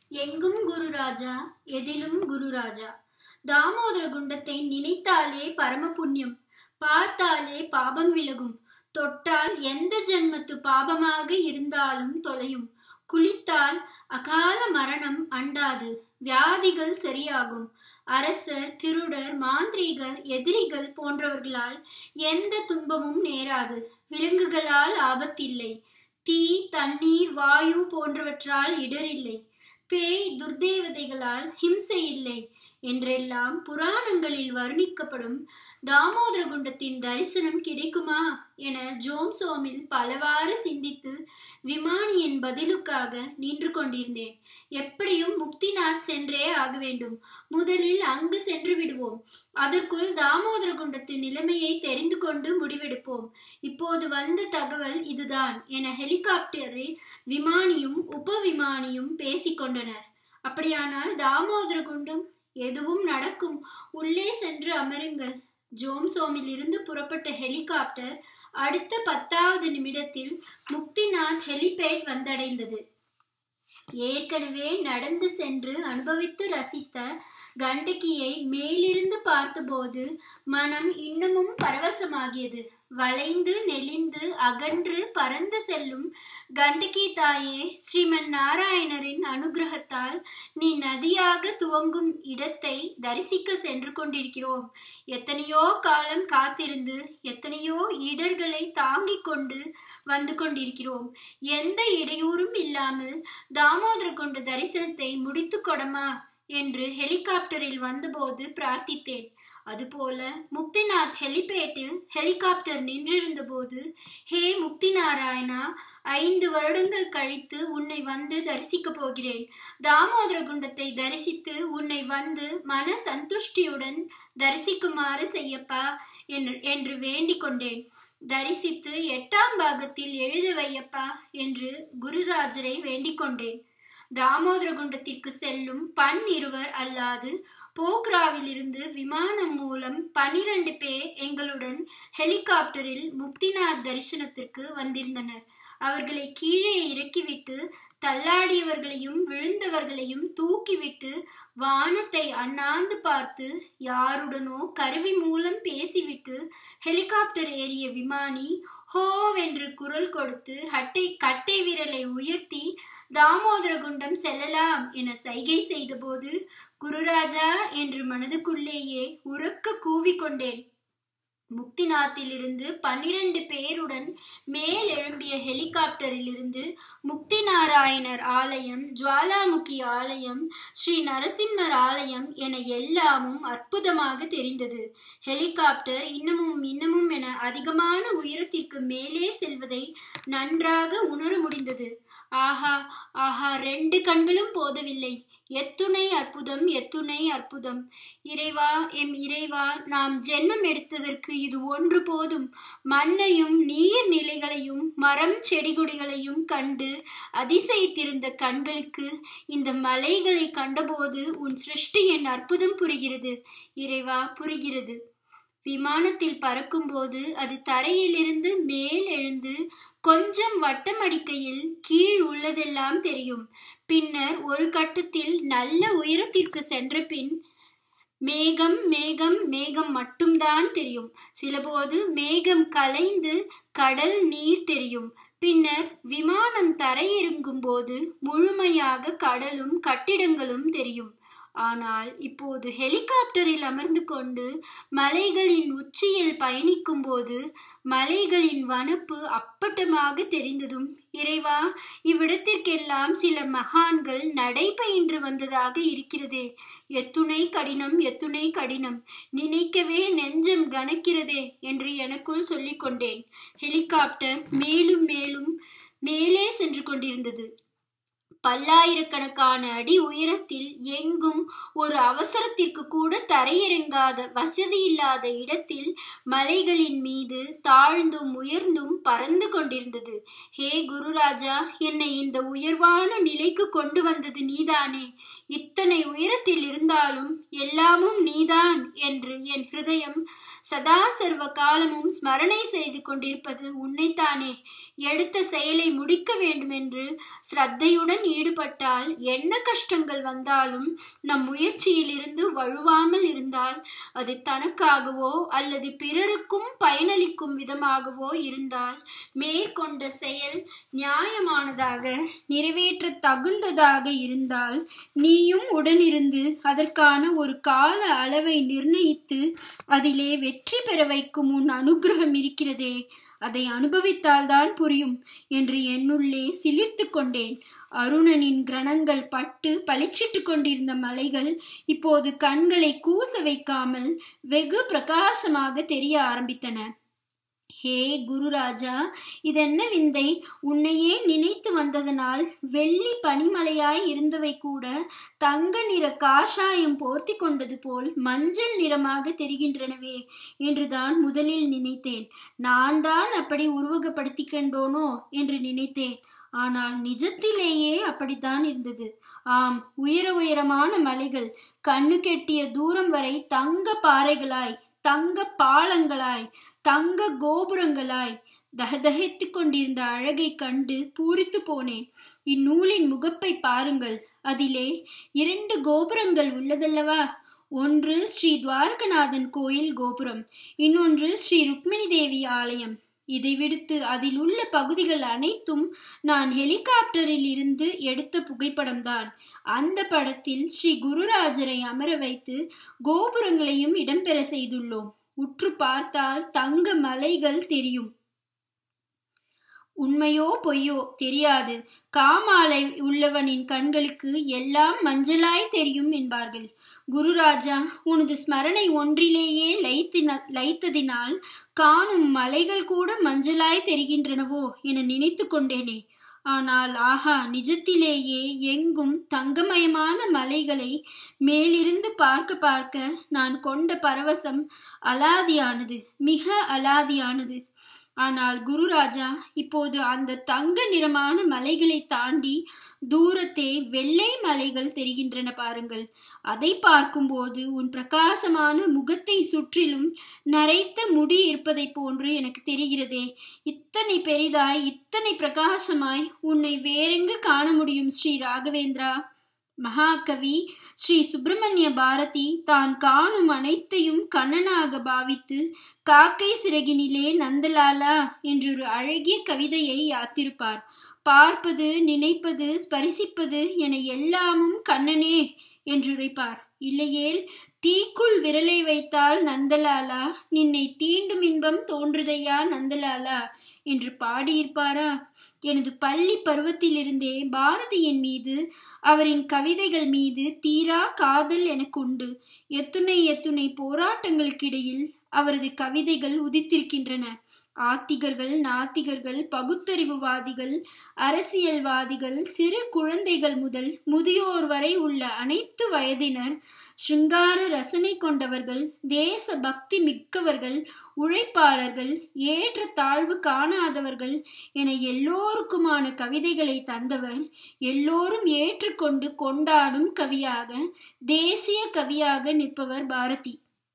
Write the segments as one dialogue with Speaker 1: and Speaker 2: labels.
Speaker 1: எங்கும் குருராஜா எதிலும் குருராஜா தாமோதர குண்டத்தை நினைத்தாலே பரம புண்ணியம் பார்த்தாலே பாபம் விலகும் தொட்டால் எந்த ஜென்மத்து பாபமாக இருந்தாலும் தொலையும் குளித்தால் அகால மரணம் அண்டாது வியாதிகள் சரியாகும் அரசர் திருடர் மாந்திரீகர் எதிரிகள் போன்றவர்களால் எந்த துன்பமும் நேராது விலங்குகளால் ஆபத்தில்லை தீ தண்ணீர் வாயு போன்றவற்றால் இடரில்லை பேய் துர்தேவதைகளால் ஹிம்சை இல்லை என்றெல்லாம் புராணங்களில் வர்ணிக்கப்படும் தாமோதர குண்டத்தின் தரிசனம் கிடைக்குமா என ஜோம் சோமில் பலவாறு சிந்தித்து விமானியின் பதிலுக்காக நின்று கொண்டிருந்தேன் எப்படியும் முக்திநாத் சென்றே ஆக வேண்டும் முதலில் அங்கு சென்று விடுவோம் அதற்குள் தாமோதர குண்டத்தின் நிலைமையை தெரிந்து கொண்டு முடிவெடுப்போம் இப்போது வந்த தகவல் இதுதான் என ஹெலிகாப்டரில் விமானியும் உப விமானியும் பேசிக்கொண்டனர் அப்படியானால் தாமோதர குண்டம் எதுவும் நடக்கும் உள்ளே சென்று அமருங்கள் ஜோம்சோமில் இருந்து புறப்பட்ட ஹெலிகாப்டர் அடுத்த பத்தாவது நிமிடத்தில் முக்திநாத் ஹெலிபேட் வந்தடைந்தது ஏற்கனவே நடந்து சென்று அனுபவித்து ரசித்த கண்டகியை மேலிருந்து பார்த்தபோது மனம் இன்னமும் பரவசமாகியது வளைந்து நெளிந்து அகன்று பறந்து செல்லும் கண்டகி தாயே ஸ்ரீமன் நாராயணரின் அனுகிரகத்தால் நீ நதியாக துவங்கும் இடத்தை தரிசிக்க சென்று கொண்டிருக்கிறோம் எத்தனையோ காலம் காத்திருந்து எத்தனையோ இடர்களை தாங்கிக் கொண்டு வந்து கொண்டிருக்கிறோம் எந்த இடையூறும் இல்லாமல் தாமோதர கொண்ட தரிசனத்தை முடித்து கொடமா என்று ஹெலிகாப்டரில் வந்தபோது பிரார்த்தித்தேன் அதுபோல முக்திநாத் ஹெலிபேட்டில் ஹெலிகாப்டர் நின்றிருந்த போது ஹே முக்தி நாராயணா ஐந்து வருடங்கள் கழித்து உன்னை வந்து தரிசிக்கப் போகிறேன் தாமோதர குண்டத்தை தரிசித்து உன்னை வந்து மன சந்துஷ்டியுடன் தரிசிக்குமாறு செய்யப்பா என்று என்று வேண்டிக் கொண்டேன் தரிசித்து எட்டாம் பாகத்தில் எழுத வையப்பா என்று குருராஜரை வேண்டிக் கொண்டேன் தாமோதர குண்டத்திற்கு செல்லும் பன் இருவர் அல்லாது போக்ராவில் இருந்து விமானம் மூலம் பனிரெண்டு பேர் எங்களுடன் ஹெலிகாப்டரில் முக்திநாத் தரிசனத்திற்கு வந்திருந்தனர் அவர்களை கீழே இறக்கிவிட்டு தள்ளாடியவர்களையும் விழுந்தவர்களையும் தூக்கிவிட்டு வானத்தை அண்ணாந்து பார்த்து யாருடனோ கருவி மூலம் பேசிவிட்டு ஹெலிகாப்டர் ஏறிய விமானி ஹோவென்று குரல் கொடுத்து ஹட்டை கட்டை விரலை உயர்த்தி தாமோதர குண்டம் செல்லலாம் என சைகை செய்தபோது குருராஜா என்று மனதுக்குள்ளேயே உறக்க கூவிக்கொண்டேன் முக்திநாத்தில் இருந்து பன்னிரண்டு பேருடன் மேல் எழும்பிய ஹெலிகாப்டரில் இருந்து முக்தி நாராயணர் ஆலயம் ஜுவாலாமுகி ஆலயம் ஸ்ரீ நரசிம்மர் ஆலயம் என எல்லாமும் அற்புதமாக தெரிந்தது ஹெலிகாப்டர் இன்னமும் இன்னமும் என அதிகமான உயரத்திற்கு மேலே செல்வதை நன்றாக உணர முடிந்தது ஆஹா ஆஹா ரெண்டு கண்களும் போதவில்லை எத்துணை அற்புதம் எத்துணை அற்புதம் இறைவா எம் இறைவா நாம் ஜென்மம் எடுத்ததற்கு இது ஒன்று போதும் மண்ணையும் நீர் நிலைகளையும் மரம் செடிகொடிகளையும் கண்டு அதிசயித்திருந்த கண்களுக்கு இந்த மலைகளை கண்டபோது உன் சிருஷ்டி என் அற்புதம் புரிகிறது இறைவா புரிகிறது விமானத்தில் பறக்கும்போது அது தரையிலிருந்து மேல் எழுந்து கொஞ்சம் வட்டம் அடிக்கையில் கீழ் உள்ளதெல்லாம் தெரியும் பின்னர் ஒரு கட்டத்தில் நல்ல உயரத்திற்கு சென்ற பின் மேகம் மேகம் மேகம் மட்டும்தான் தெரியும் சிலபோது மேகம் கலைந்து கடல் நீர் தெரியும் பின்னர் விமானம் தரையிறங்கும் போது முழுமையாக கடலும் கட்டிடங்களும் தெரியும் ஆனால் இப்போது ஹெலிகாப்டரில் அமர்ந்து கொண்டு மலைகளின் உச்சியில் பயணிக்கும் போது மலைகளின் வனப்பு அப்பட்டமாக தெரிந்ததும் இறைவா இவ்விடத்திற்கெல்லாம் சில மகான்கள் நடைபயின்று வந்ததாக இருக்கிறதே எத்துணை கடினம் எத்துணை கடினம் நினைக்கவே நெஞ்சம் கனக்கிறதே என்று எனக்குள் சொல்லிக் கொண்டேன் ஹெலிகாப்டர் மேலும் மேலும் மேலே சென்று கொண்டிருந்தது பல்லாயிரக்கணக்கான அடி உயரத்தில் எங்கும் ஒரு அவசரத்திற்கு கூட தரையிறங்காத வசதி இல்லாத இடத்தில் மலைகளின் மீது தாழ்ந்தும் உயர்ந்தும் பறந்து கொண்டிருந்தது ஹே குருராஜா என்னை இந்த உயர்வான நிலைக்கு கொண்டு வந்தது நீதானே இத்தனை உயரத்தில் இருந்தாலும் எல்லாமும் நீதான் என்று என் ஹிருதயம் சதா சர்வ காலமும் ஸ்மரணை செய்து கொண்டிருப்பது உன்னைத்தானே எடுத்த செயலை முடிக்க வேண்டும் என்று ஸ்ரத்தையுடன் ஈடுபட்டால் என்ன கஷ்டங்கள் வந்தாலும் நம் முயற்சியில் இருந்து வழுவாமல் இருந்தால் அது தனக்காகவோ அல்லது பிறருக்கும் பயனளிக்கும் விதமாகவோ இருந்தால் மேற்கொண்ட செயல் நியாயமானதாக நிறைவேற்ற தகுந்ததாக இருந்தால் நீயும் உடனிருந்து அதற்கான ஒரு கால அளவை நிர்ணயித்து அதிலே வெற்றி பெற வைக்கும் உன் அனுகிரகம் இருக்கிறதே அதை அனுபவித்தால்தான் புரியும் என்று என்னுள்ளே சிலிர்த்து கொண்டேன் அருணனின் கிரணங்கள் பட்டு பளிச்சிட்டு கொண்டிருந்த மலைகள் இப்போது கண்களை கூச வைக்காமல் வெகு பிரகாசமாக தெரிய ஆரம்பித்தன ஹே குருராஜா இதென்ன விந்தை உன்னையே நினைத்து வந்ததனால் வெள்ளி பனிமலையாய் இருந்தவை கூட தங்க நிற காஷாயம் போர்த்தி கொண்டது போல் மஞ்சள் நிறமாக தெரிகின்றனவே என்றுதான் முதலில் நினைத்தேன் நான் தான் அப்படி உருவகப்படுத்தி கண்டோனோ என்று நினைத்தேன் ஆனால் நிஜத்திலேயே அப்படித்தான் இருந்தது ஆம் உயர உயரமான மலைகள் கண்ணு கெட்டிய தூரம் வரை தங்க பாறைகளாய் தங்க பாலங்களாய் தங்க கோபுரங்களாய் தகதகைத்து கொண்டிருந்த அழகை கண்டு பூரித்து போனேன் இந்நூலின் முகப்பை பாருங்கள் அதிலே இரண்டு கோபுரங்கள் உள்ளதல்லவா ஒன்று ஸ்ரீ துவாரகநாதன் கோயில் கோபுரம் இன்னொன்று ஸ்ரீ ருக்மிணி தேவி ஆலயம் இதை விடுத்து அதில் உள்ள பகுதிகள் அனைத்தும் நான் ஹெலிகாப்டரில் இருந்து எடுத்த புகைப்படம்தான் அந்த படத்தில் ஸ்ரீ குருராஜரை அமர வைத்து கோபுரங்களையும் இடம்பெற செய்துள்ளோம் உற்று பார்த்தால் தங்க மலைகள் தெரியும் உண்மையோ பொய்யோ தெரியாது காமாலை உள்ளவனின் கண்களுக்கு எல்லாம் மஞ்சளாய் தெரியும் என்பார்கள் குருராஜா உனது ஸ்மரணை ஒன்றிலேயே லைத்தின லைத்ததினால் காணும் மலைகள் கூட மஞ்சளாய் தெரிகின்றனவோ என நினைத்து கொண்டேனே ஆனால் ஆஹா நிஜத்திலேயே எங்கும் தங்கமயமான மலைகளை மேலிருந்து பார்க்க பார்க்க நான் கொண்ட பரவசம் அலாதியானது மிக அலாதியானது ஆனால் குருராஜா இப்போது அந்த தங்க நிறமான மலைகளை தாண்டி தூரத்தே வெள்ளை மலைகள் தெரிகின்றன பாருங்கள் அதை பார்க்கும்போது உன் பிரகாசமான முகத்தை சுற்றிலும் நரைத்த முடி இருப்பதை போன்று எனக்கு தெரிகிறதே இத்தனை பெரிதாய் இத்தனை பிரகாசமாய் உன்னை வேறெங்கு காண முடியும் ஸ்ரீ ராகவேந்திரா மகாகவி ஸ்ரீ சுப்பிரமணிய பாரதி தான் காணும் அனைத்தையும் கண்ணனாக பாவித்து காக்கை சிறகினிலே நந்தலாலா என்றொரு அழகிய கவிதையை யாத்திருப்பார் பார்ப்பது நினைப்பது ஸ்பரிசிப்பது என எல்லாமும் கண்ணனே என்றுரைப்பார் இல்லையேல் தீக்குள் விரலை வைத்தால் நந்தலாலா நின்னை தீண்டும் இன்பம் தோன்றுதையா நந்தலாலா என்று பாடியிருப்பாரா எனது பள்ளி பருவத்திலிருந்தே பாரதியின் மீது அவரின் கவிதைகள் மீது தீரா காதல் எனக்கு உண்டு எத்துணை எத்துணை போராட்டங்களுக்கிடையில் அவரது கவிதைகள் உதித்திருக்கின்றன ஆத்திகர்கள் நாத்திகர்கள் பகுத்தறிவுவாதிகள் அரசியல்வாதிகள் சிறு குழந்தைகள் முதல் முதியோர் வரை உள்ள அனைத்து வயதினர் ஸ்ருங்கார ரசனை கொண்டவர்கள் தேச பக்தி மிக்கவர்கள் உழைப்பாளர்கள் ஏற்ற தாழ்வு காணாதவர்கள் என எல்லோருக்குமான கவிதைகளை தந்தவர் எல்லோரும் ஏற்றுக்கொண்டு கொண்டாடும் கவியாக தேசிய கவியாக நிற்பவர் பாரதி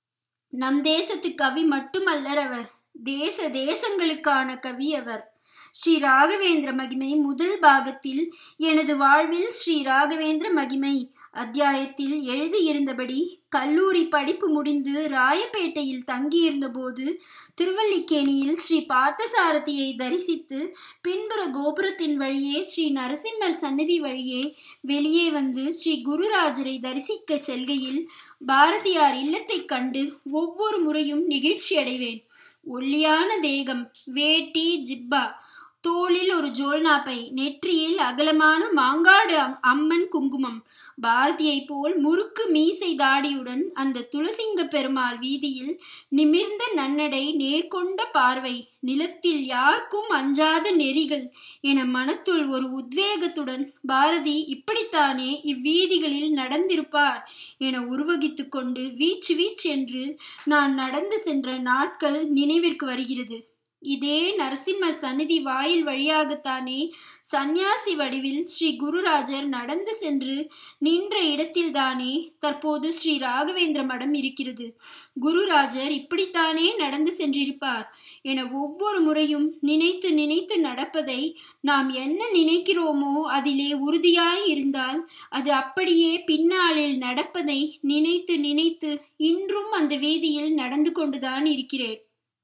Speaker 1: நம் தேசத்து கவி மட்டுமல்லர் அவர் தேச தேசங்களுக்கான கவி அவர் ஸ்ரீ ராகவேந்திர மகிமை முதல் பாகத்தில் எனது வாழ்வில் ஸ்ரீ ராகவேந்திர மகிமை அத்தியாயத்தில் எழுதியிருந்தபடி கல்லூரி படிப்பு முடிந்து ராயப்பேட்டையில் தங்கியிருந்தபோது திருவல்லிக்கேணியில் ஸ்ரீ பார்த்தசாரதியை தரிசித்து பின்புற கோபுரத்தின் வழியே ஸ்ரீ நரசிம்மர் சந்நிதி வழியே வெளியே வந்து ஸ்ரீ குருராஜரை தரிசிக்க செல்கையில் பாரதியார் இல்லத்தைக் கண்டு ஒவ்வொரு முறையும் நிகழ்ச்சி அடைவேன் ஒல்லியான தேகம் வேட்டி ஜிப்பா தோளில் ஒரு ஜோல்னாப்பை நெற்றியில் அகலமான மாங்காடு அம்மன் குங்குமம் பாரதியை போல் முறுக்கு மீசை தாடியுடன் அந்த துளசிங்க பெருமாள் வீதியில் நிமிர்ந்த நன்னடை நேர்கொண்ட பார்வை நிலத்தில் யாருக்கும் அஞ்சாத நெறிகள் என மனத்துள் ஒரு உத்வேகத்துடன் பாரதி இப்படித்தானே இவ்வீதிகளில் நடந்திருப்பார் என உருவகித்து கொண்டு வீச்சு வீச்சென்று நான் நடந்து சென்ற நாட்கள் நினைவிற்கு வருகிறது இதே நரசிம்ம சந்நிதி வாயில் வழியாகத்தானே சந்நியாசி வடிவில் ஸ்ரீ குருராஜர் நடந்து சென்று நின்ற இடத்தில்தானே தற்போது ஸ்ரீ ராகவேந்திர மடம் இருக்கிறது குருராஜர் இப்படித்தானே நடந்து சென்றிருப்பார் என ஒவ்வொரு முறையும் நினைத்து நினைத்து நடப்பதை நாம் என்ன நினைக்கிறோமோ அதிலே உறுதியாய் இருந்தால் அது அப்படியே பின்னாளில் நடப்பதை நினைத்து நினைத்து இன்றும் அந்த வீதியில் நடந்து கொண்டுதான் இருக்கிறேன்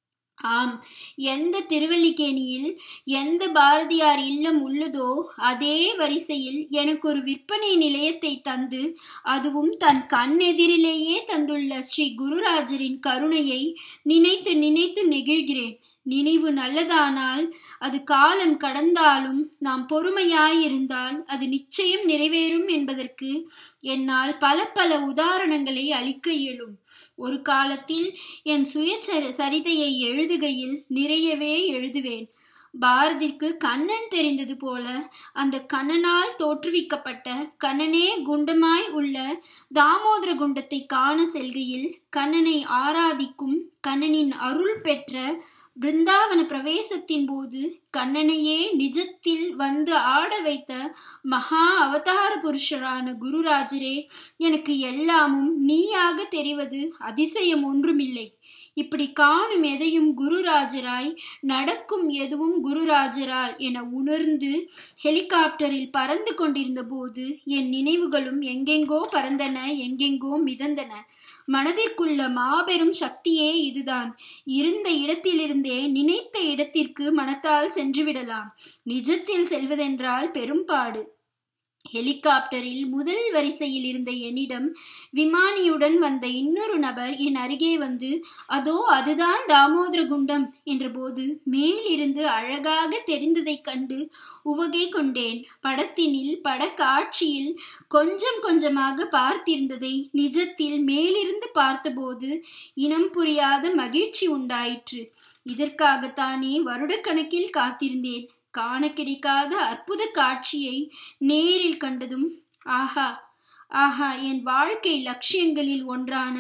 Speaker 1: ஆம் எந்த திருவல்லிக்கேணியில் எந்த பாரதியார் இல்லம் உள்ளதோ அதே வரிசையில் எனக்கு ஒரு விற்பனை நிலையத்தை தந்து அதுவும் தன் கண்ணெதிரிலேயே தந்துள்ள ஸ்ரீ குருராஜரின் கருணையை நினைத்து நினைத்து நெகிழ்கிறேன் நினைவு நல்லதானால் அது காலம் கடந்தாலும் நாம் பொறுமையாயிருந்தால் அது நிச்சயம் நிறைவேறும் என்பதற்கு என்னால் பல பல உதாரணங்களை அளிக்க இயலும் ஒரு காலத்தில் என் சுயசர சரிதையை எழுதுகையில் நிறையவே எழுதுவேன் பாரதிக்கு கண்ணன் தெரிந்தது போல அந்த கண்ணனால் தோற்றுவிக்கப்பட்ட கண்ணனே குண்டமாய் உள்ள தாமோதர குண்டத்தை காண செல்கையில் கண்ணனை ஆராதிக்கும் கண்ணனின் அருள் பெற்ற பிருந்தாவன பிரவேசத்தின் போது கண்ணனையே நிஜத்தில் வந்து ஆட வைத்த மகா அவதார புருஷரான குருராஜரே எனக்கு எல்லாமும் நீயாக தெரிவது அதிசயம் ஒன்றுமில்லை இப்படி காணும் எதையும் குருராஜராய் நடக்கும் எதுவும் குருராஜரால் என உணர்ந்து ஹெலிகாப்டரில் பறந்து கொண்டிருந்த போது என் நினைவுகளும் எங்கெங்கோ பறந்தன எங்கெங்கோ மிதந்தன மனதிற்குள்ள மாபெரும் சக்தியே இதுதான் இருந்த இடத்திலிருந்தே நினைத்த இடத்திற்கு மனத்தால் சென்றுவிடலாம் நிஜத்தில் செல்வதென்றால் பெரும்பாடு ஹெலிகாப்டரில் முதல் வரிசையில் இருந்த என்னிடம் விமானியுடன் வந்த இன்னொரு நபர் என் அருகே வந்து அதோ அதுதான் தாமோதர குண்டம் என்றபோது மேலிருந்து அழகாக தெரிந்ததைக் கண்டு உவகை கொண்டேன் படத்தினில் பட காட்சியில் கொஞ்சம் கொஞ்சமாக பார்த்திருந்ததை நிஜத்தில் மேலிருந்து பார்த்தபோது இனம் புரியாத மகிழ்ச்சி உண்டாயிற்று இதற்காகத்தானே வருடக்கணக்கில் காத்திருந்தேன் காண கிடைக்காத அற்புத காட்சியை நேரில் கண்டதும் ஆஹா ஆஹா என் வாழ்க்கை லட்சியங்களில் ஒன்றான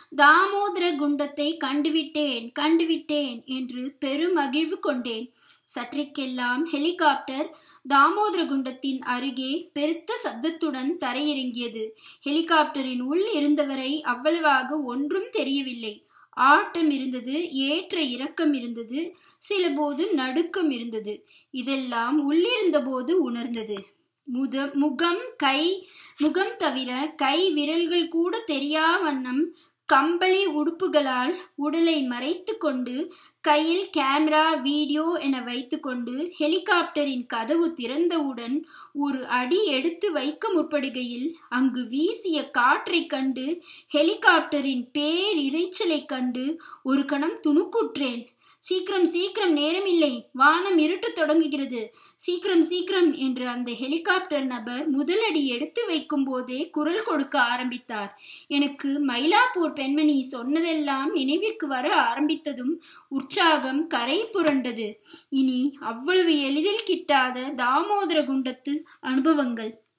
Speaker 1: தாமோதர குண்டத்தை கண்டுவிட்டேன் கண்டுவிட்டேன் என்று பெருமகிழ்வு கொண்டேன் சற்றைக்கெல்லாம் ஹெலிகாப்டர் தாமோதர குண்டத்தின் அருகே பெருத்த சப்தத்துடன் தரையிறங்கியது ஹெலிகாப்டரின் உள் இருந்தவரை அவ்வளவாக ஒன்றும் தெரியவில்லை ஆட்டம் இருந்தது ஏற்ற இறக்கம் இருந்தது சில போது நடுக்கம் இருந்தது இதெல்லாம் உள்ளிருந்த போது உணர்ந்தது முத முகம் கை முகம் தவிர கை விரல்கள் கூட தெரியா வண்ணம் கம்பளி உடுப்புகளால் உடலை மறைத்து கொண்டு கையில் கேமரா வீடியோ என வைத்துக்கொண்டு ஹெலிகாப்டரின் கதவு திறந்தவுடன் ஒரு அடி எடுத்து வைக்க முற்படுகையில் அங்கு வீசிய காற்றைக் கண்டு ஹெலிகாப்டரின் பேர் இறைச்சலைக் கண்டு ஒரு கணம் துணுக்குற்றேன் சீக்கிரம் சீக்கிரம் நேரமில்லை வானம் இருட்டத் தொடங்குகிறது சீக்கிரம் சீக்கிரம் என்று அந்த ஹெலிகாப்டர் நபர் முதலடி எடுத்து வைக்கும் போதே குரல் கொடுக்க ஆரம்பித்தார் எனக்கு மயிலாப்பூர் பெண்மணி சொன்னதெல்லாம் நினைவிற்கு வர ஆரம்பித்ததும் உற்சாகம் கரை புரண்டது இனி அவ்வளவு எளிதில் கிட்டாத தாமோதர குண்டத்து அனுபவங்கள்